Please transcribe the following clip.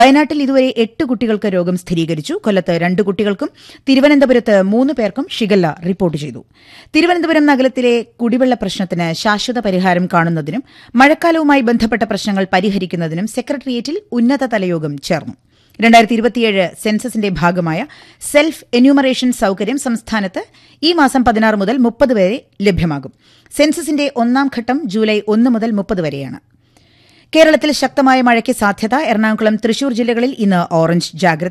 വയനാട്ടിൽ ഇതുവരെ എട്ട് കുട്ടികൾക്ക് രോഗം സ്ഥിരീകരിച്ചു കൊല്ലത്ത് രണ്ട് കുട്ടികൾക്കും തിരുവനന്തപുരത്ത് മൂന്ന് പേർക്കും ഷിഗല്ല റിപ്പോർട്ട് ചെയ്തു തിരുവനന്തപുരം നഗരത്തിലെ കുടിവെള്ള പ്രശ്നത്തിന് ശാശ്വത പരിഹാരം കാണുന്നതിനും മഴക്കാലവുമായി ബന്ധപ്പെട്ട പ്രശ്നങ്ങൾ പരിഹരിക്കുന്നതിനും സെക്രട്ടേറിയറ്റിൽ ഉന്നതതല യോഗം ചേർന്നു രണ്ടായിരത്തി ഇരുപത്തിയേഴ് സെൻസസിന്റെ ഭാഗമായ സെൽഫ് എന്യൂമറേഷൻ സൌകര്യം സംസ്ഥാനത്ത് ഈ മാസം പതിനാറ് മുതൽ മുപ്പത് വരെ ലഭ്യമാകും സെൻസസിന്റെ ഒന്നാം ഘട്ടം ജൂലൈ ഒന്ന് മുതൽ മുപ്പത് വരെയാണ് കേരളത്തിൽ ശക്തമായ മഴയ്ക്ക് സാധ്യത എറണാകുളം തൃശൂർ ജില്ലകളിൽ ഇന്ന് ഓറഞ്ച് ജാഗ്രത